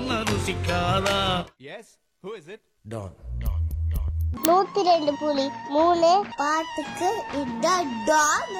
மனம் ருசிக்காதா Yes? Who is it? நூத்தி ரெண்டு புலி மூணு பாட்டுக்கு இதான் டான்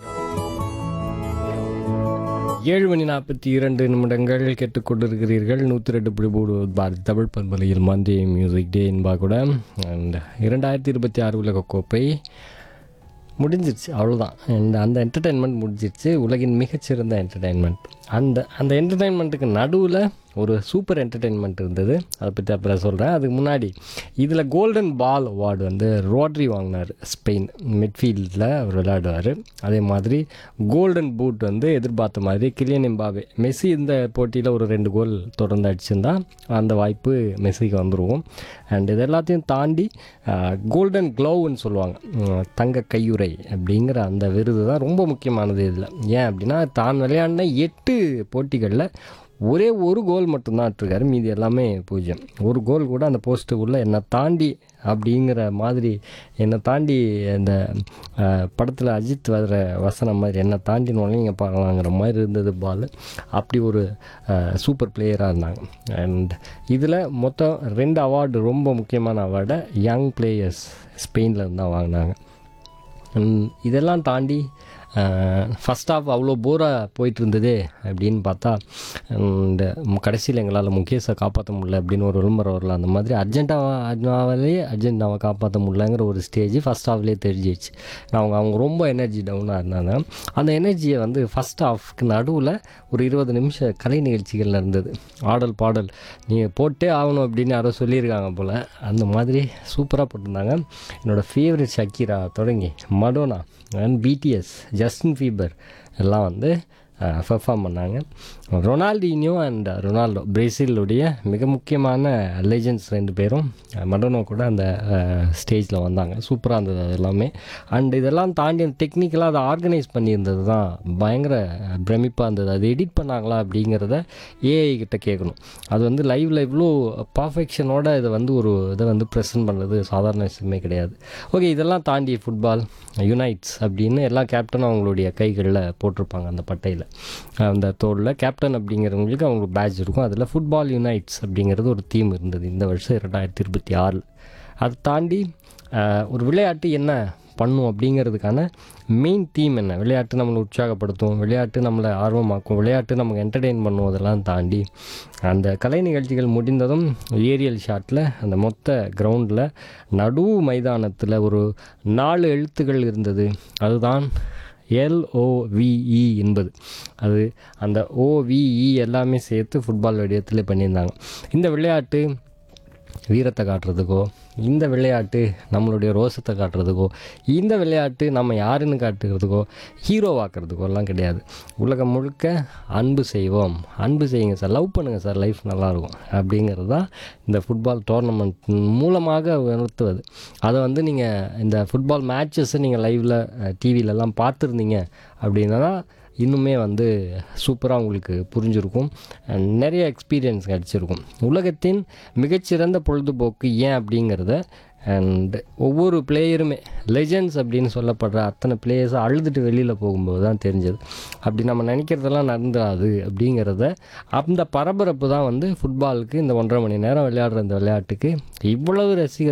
ஏழு மணி நாற்பத்தி இரண்டு நிமிடங்கள் கேட்டுக்கொண்டிருக்கிறீர்கள் நூற்றி ரெண்டு புள்ளி மூணு பாரதி தமிழ் பண்பலையில் மந்தி மியூசிக் டே என்பா கூட அண்ட் இரண்டாயிரத்தி இருபத்தி ஆறு உலகக்கோப்பை முடிஞ்சிருச்சு அவ்வளோதான் அண்ட் அந்த என்டர்டெயின்மெண்ட் முடிஞ்சிருச்சு உலகின் மிகச்சிறந்த என்டர்டெயின்மெண்ட் அந்த அந்த என்டர்டெயின்மெண்ட்டுக்கு நடுவில் ஒரு சூப்பர் என்டர்டெயின்மெண்ட் இருந்தது அதை பற்றி அப்புறம் சொல்கிறேன் அதுக்கு முன்னாடி இதில் கோல்டன் பால் அவார்டு வந்து ரோட்ரி வாங்கினார் ஸ்பெயின் மிட்ஃபீல்டில் அவர் விளையாடுவார் அதே மாதிரி கோல்டன் பூட் வந்து எதிர்பார்த்த மாதிரி கிலியன் எம்பாவே மெஸ்ஸி இந்த போட்டியில் ஒரு ரெண்டு கோல் தொடர்ந்து அடிச்சிருந்தா அந்த வாய்ப்பு மெஸ்ஸிக்கு வந்துருவோம் அண்ட் இது எல்லாத்தையும் தாண்டி கோல்டன் க்ளோவ்னு சொல்லுவாங்க உம், தங்க கையுறை அப்படிங்கிற அந்த விருது தான் ரொம்ப முக்கியமானது இதில் ஏன் அப்படின்னா தான் விளையாடின எட்டு போட்டிகளில் ஒரே ஒரு கோல் மட்டும்தான் இட்டிருக்காரு மீதி எல்லாமே பூஜ்ஜியம் ஒரு கோல் கூட அந்த போஸ்ட்டுக்குள்ளே என்னை தாண்டி அப்படிங்கிற மாதிரி என்னை தாண்டி இந்த படத்தில் அஜித் வர வசனம் மாதிரி என்னை தாண்டி நுழைங்க பார்க்கலாங்கிற மாதிரி இருந்தது பால் அப்படி ஒரு சூப்பர் பிளேயராக இருந்தாங்க அண்ட் இதில் மொத்தம் ரெண்டு அவார்டு ரொம்ப முக்கியமான அவார்டை யங் பிளேயர்ஸ் ஸ்பெயினில் இருந்து தான் வாங்கினாங்க உம், இதெல்லாம் தாண்டி ஃபஸ்ட் ஆஃப் அவ்வளோ போராக போயிட்டு இருந்ததே அப்படின்னு பார்த்தா இந்த கடைசியில் எங்களால் முகேஷை காப்பாற்ற முடியல அப்படின்னு ஒரு விளம்பரம் வரல அந்த மாதிரி அர்ஜென்டாவாலே அர்ஜென்டாவை காப்பாற்ற முடியலங்கிற ஒரு ஸ்டேஜ் ஃபஸ்ட் ஹாஃப்லேயே தெரிஞ்சிச்சு அவங்க அவங்க ரொம்ப எனர்ஜி டவுனாக இருந்தாங்க அந்த எனர்ஜியை வந்து ஃபஸ்ட் ஹாஃப்க்கு நடுவில் ஒரு இருபது நிமிஷம் கலை நிகழ்ச்சிகள் நடந்தது ஆடல் பாடல் நீங்கள் போட்டே ஆகணும் அப்படின்னு யாரோ சொல்லியிருக்காங்க போல் அந்த மாதிரி சூப்பராக போட்டிருந்தாங்க என்னோடய ஃபேவரட் ஷக்கீரா தொடங்கி Madonna and BTS Justin Bieber எல்லாம் வந்து பெர்ஃபார்ம் பண்ணாங்க ரொனால்டினியோ அண்ட் ரொனால்டோ பிரேசிலுடைய மிக முக்கியமான லெஜெண்ட்ஸ் ரெண்டு பேரும் மடோனோ கூட அந்த ஸ்டேஜில் வந்தாங்க சூப்பராக இருந்தது அது எல்லாமே அண்ட் இதெல்லாம் தாண்டி அந்த டெக்னிக்கலாக அதை ஆர்கனைஸ் பண்ணியிருந்தது தான் பயங்கர பிரமிப்பாக இருந்தது அது எடிட் பண்ணாங்களா அப்படிங்கிறத ஏஐ கிட்ட கேட்கணும் அது வந்து லைவில் இவ்வளோ பர்ஃபெக்ஷனோட இதை வந்து ஒரு இதை வந்து ப்ரெசென்ட் பண்ணுறது சாதாரண விஷயமே கிடையாது ஓகே இதெல்லாம் தாண்டி ஃபுட்பால் யுனைட்ஸ் அப்படின்னு எல்லா கேப்டனும் அவங்களுடைய கைகளில் போட்டிருப்பாங்க அந்த பட்டையில் அந்த தோளில் கேப்டன் அப்படிங்கிறவங்களுக்கு அவங்களுக்கு பேட்ச் இருக்கும் அதில் ஃபுட்பால் யுனைட்ஸ் அப்படிங்கிறது ஒரு தீம் இருந்தது இந்த வருஷம் ரெண்டாயிரத்தி இருபத்தி ஆறில் அதை தாண்டி அஹ், ஒரு விளையாட்டு என்ன பண்ணும் அப்படிங்கிறதுக்கான மெயின் தீம் என்ன விளையாட்டு நம்மளை உற்சாகப்படுத்தும் விளையாட்டு நம்மளை ஆர்வமாக்கும் விளையாட்டு நமக்கு என்டர்டெயின் பண்ணும் அதெல்லாம் தாண்டி அந்த கலை நிகழ்ச்சிகள் முடிந்ததும் ஏரியல் ஷாட்டில் அந்த மொத்த கிரவுண்டில் நடு மைதானத்தில் ஒரு நாலு எழுத்துக்கள் இருந்தது அதுதான் எல்ஓவிஇ என்பது அது அந்த ஓவிஇ எல்லாமே சேர்த்து ஃபுட்பால் வடிவத்தில் பண்ணியிருந்தாங்க இந்த விளையாட்டு வீரத்தை காட்டுறதுக்கோ இந்த விளையாட்டு நம்மளுடைய ரோசத்தை காட்டுறதுக்கோ இந்த விளையாட்டு நம்ம யாருன்னு காட்டுறதுக்கோ ஹீரோவாக்குறதுக்கோ எல்லாம் கிடையாது உலகம் முழுக்க அன்பு செய்வோம் அன்பு செய்யுங்க சார் லவ் பண்ணுங்கள் சார் லைஃப் நல்லாயிருக்கும் அப்படிங்கிறது தான் இந்த ஃபுட்பால் டோர்னமெண்ட் மூலமாக உணர்த்துவது அதை வந்து நீங்கள் இந்த ஃபுட்பால் மேட்சஸை நீங்கள் லைவில் டிவிலெல்லாம் பார்த்துருந்தீங்க அப்படின்னா இன்னுமே வந்து சூப்பராக உங்களுக்கு புரிஞ்சிருக்கும் and நிறைய எக்ஸ்பீரியன்ஸ் கிடச்சிருக்கும் உலகத்தின் மிகச்சிறந்த பொழுதுபோக்கு ஏன் அப்படிங்கிறத அண்ட் ஒவ்வொரு பிளேயருமே லெஜெண்ட்ஸ் அப்படின்னு சொல்லப்படுற அத்தனை பிளேயர்ஸை அழுதுட்டு வெளியில் போகும்போது தான் தெரிஞ்சது அப்படி நம்ம நினைக்கிறதெல்லாம் நடந்துடாது அப்படிங்கிறத அந்த பரபரப்பு தான் வந்து ஃபுட்பாலுக்கு இந்த ஒன்றரை மணி நேரம் விளையாடுற இந்த விளையாட்டுக்கு இவ்வளவு ரசிகர்